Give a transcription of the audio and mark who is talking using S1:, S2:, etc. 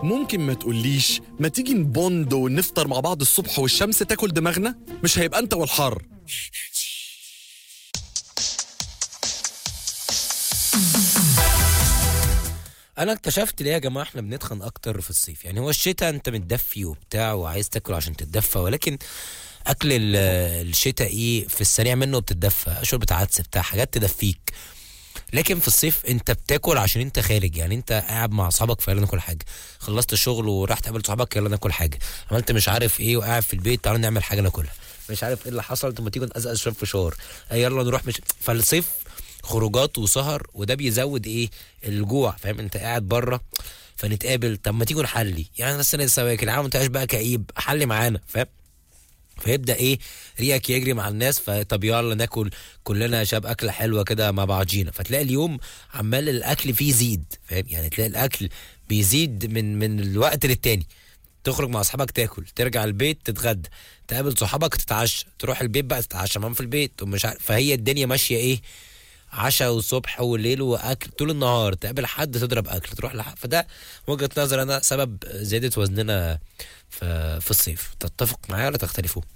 S1: ممكن ما تقوليش ما تيجي نبوند ونفطر مع بعض الصبح والشمس تاكل دماغنا مش هيبقى انت والحر
S2: انا اكتشفت ليه يا جماعه احنا بنتخن اكتر في الصيف يعني هو الشتاء انت متدفي وبتاع وعايز تاكل عشان تتدفى ولكن اكل ال- الشتاء ايه في السريع منه بتتدفى شوربه عدس بتاع حاجات تدفيك لكن في الصيف انت بتاكل عشان انت خارج يعني انت قاعد مع اصحابك فيلا ناكل حاجه خلصت الشغل ورحت قابلت صحابك يلا ناكل حاجه عملت مش عارف ايه وقاعد في البيت تعالى نعمل حاجه ناكلها مش عارف ايه اللي حصل طب ما تيجي نقزقز شويه فشار اي يلا نروح مش فالصيف خروجات وسهر وده بيزود ايه الجوع فاهم انت قاعد بره فنتقابل طب ما تيجوا نحلي يعني انا السنه لسه واكل عم انت بقى كئيب حلي معانا فاهم فيبدا ايه ريقك يجري مع الناس فطب يلا ناكل كلنا شاب اكله حلوه كده مع بعضينا فتلاقي اليوم عمال الاكل فيه يزيد فاهم يعني تلاقي الاكل بيزيد من من الوقت للتاني تخرج مع اصحابك تاكل ترجع البيت تتغدى تقابل صحابك تتعشى تروح البيت بقى تتعشى معاهم في البيت ومش عارف فهي الدنيا ماشيه ايه عشاء والصبح والليل واكل طول النهار تقابل حد تضرب اكل تروح لحد فده وجهه نظر انا سبب زياده وزننا في في الصيف تتفق معايا ولا تختلفوا؟